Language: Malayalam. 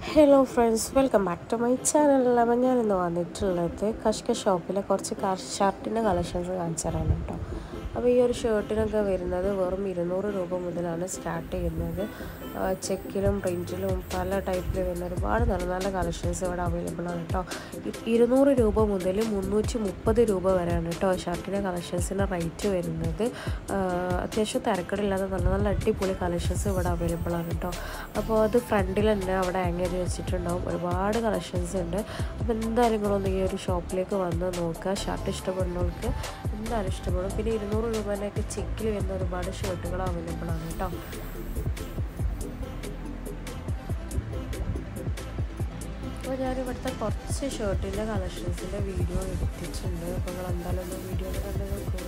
hello friends welcome back to my channel അപ്പം ഞാനിന്ന് വന്നിട്ടുള്ളത് കഷ്ക ഷോപ്പിലെ കുറച്ച് ഷർട്ടിൻ്റെ കളക്ഷൻസ് കാണിച്ചു തരാണ് കേട്ടോ അപ്പോൾ ഈ ഒരു ഷർട്ടിനൊക്കെ വരുന്നത് വെറും ഇരുന്നൂറ് രൂപ മുതലാണ് സ്റ്റാർട്ട് ചെയ്യുന്നത് ചെക്കിലും പ്രിൻറ്റിലും പല ടൈപ്പിൽ വരുന്ന ഒരുപാട് നല്ല നല്ല കളക്ഷൻസ് ഇവിടെ അവൈലബിൾ ആണ് കേട്ടോ ഇരുന്നൂറ് രൂപ മുതൽ മുന്നൂറ്റി മുപ്പത് രൂപ വരെയാണ് കേട്ടോ ഷർട്ടിൻ്റെ കളക്ഷൻസിൻ്റെ റേറ്റ് വരുന്നത് അത്യാവശ്യം തിരക്കടില്ലാതെ നല്ല നല്ല അടിപൊളി കളക്ഷൻസ് ഇവിടെ അവൈലബിൾ ആണ് കേട്ടോ അപ്പോൾ അത് ഫ്രണ്ടിൽ തന്നെ അവിടെ ഹാങ് ചെയ്ത് വെച്ചിട്ടുണ്ടാവും ഒരുപാട് കളക്ഷൻസ് ഉണ്ട് അപ്പോൾ എന്തായാലും നിങ്ങളൊന്ന് ഈ ഒരു ഷോപ്പിലേക്ക് വന്ന് നോക്കുക ഷർട്ട് ഇഷ്ടപ്പെടുന്നവർക്ക് എന്തായാലും ഇഷ്ടപ്പെടും പിന്നെ ഇരുന്നൂറ് രൂപേൻ്റെയൊക്കെ ചെക്കിൽ വരുന്ന ഒരുപാട് ഷർട്ടുകൾ അവൈലബിൾ ആണ് കേട്ടോ അപ്പോൾ ഞാൻ ഇവിടുത്തെ കുറച്ച് ഷർട്ടിൻ്റെ കളക്ഷൻസിൻ്റെ വീഡിയോ എടുത്തിട്ടുണ്ട് അപ്പോൾ നിങ്ങൾ എന്തായാലും ഒന്ന് വീഡിയോ കണ്ട് നോക്കൂ